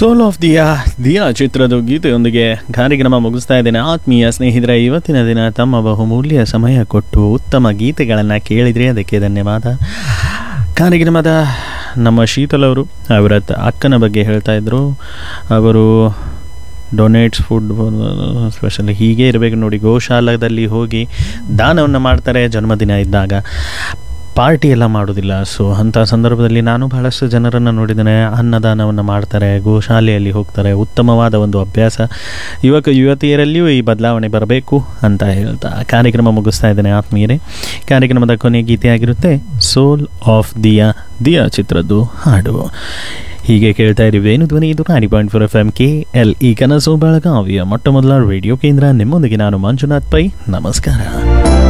ಸೋಲ್ of Dia Diya ಚಿತ್ರದ ಗೀತೆಯೊಂದಿಗೆ ಕಾರ್ಯಕ್ರಮ ಮುಗಿಸ್ತಾ ಇದ್ದೇನೆ ಆತ್ಮೀಯ ಸ್ನೇಹಿತರೆ ಇವತ್ತಿನ ದಿನ ತಮ್ಮ ಬಹುಮೂಲ್ಯ ಸಮಯ ಕೊಟ್ಟು ಉತ್ತಮ ಗೀತೆಗಳನ್ನು ಕೇಳಿದರೆ ಅದಕ್ಕೆ ಧನ್ಯವಾದ ಕಾರ್ಯಕ್ರಮದ ನಮ್ಮ ಶೀತಲ್ ಅವರು ಅವರ ತ- ಅಕ್ಕನ ಬಗ್ಗೆ ಹೇಳ್ತಾ ಇದ್ರು ಅವರು ಡೊನೇಟ್ಸ್ ಫುಡ್ ಸ್ಪೆಷಲಿ ಹೀಗೆ ಇರಬೇಕು ನೋಡಿ ಗೋಶಾಲದಲ್ಲಿ ಹೋಗಿ ದಾನವನ್ನು ಮಾಡ್ತಾರೆ ಜನ್ಮದಿನ ಇದ್ದಾಗ ಪಾರ್ಟಿ ಎಲ್ಲ ಮಾಡೋದಿಲ್ಲ ಸೊ ಅಂಥ ಸಂದರ್ಭದಲ್ಲಿ ನಾನು ಬಹಳಷ್ಟು ಜನರನ್ನು ನೋಡಿದ್ದೇನೆ ಅನ್ನದಾನವನ್ನು ಮಾಡ್ತಾರೆ ಗೋಶಾಲೆಯಲ್ಲಿ ಹೋಗ್ತಾರೆ ಉತ್ತಮವಾದ ಒಂದು ಅಭ್ಯಾಸ ಯುವಕ ಯುವತಿಯರಲ್ಲಿಯೂ ಈ ಬದಲಾವಣೆ ಬರಬೇಕು ಅಂತ ಹೇಳ್ತಾ ಕಾರ್ಯಕ್ರಮ ಮುಗಿಸ್ತಾ ಇದ್ದೇನೆ ಆತ್ಮೀಯರೇ ಕಾರ್ಯಕ್ರಮದ ಕೊನೆ ಗೀತೆಯಾಗಿರುತ್ತೆ ಸೋಲ್ ಆಫ್ ದಿಯಾ ದಿಯಾ ಚಿತ್ರದ್ದು ಹಾಡು ಹೀಗೆ ಕೇಳ್ತಾ ಇದ್ದೀವಿ ಏನು ಧ್ವನಿ ಇದು Nadi point four F M K L E ಕನಸು ಬೆಳಗಾವಿಯ ಮೊಟ್ಟ ಮೊದಲ ರೇಡಿಯೋ ಕೇಂದ್ರ ನಿಮ್ಮೊಂದಿಗೆ ನಾನು ಮಂಜುನಾಥ್ ಪೈ ನಮಸ್ಕಾರ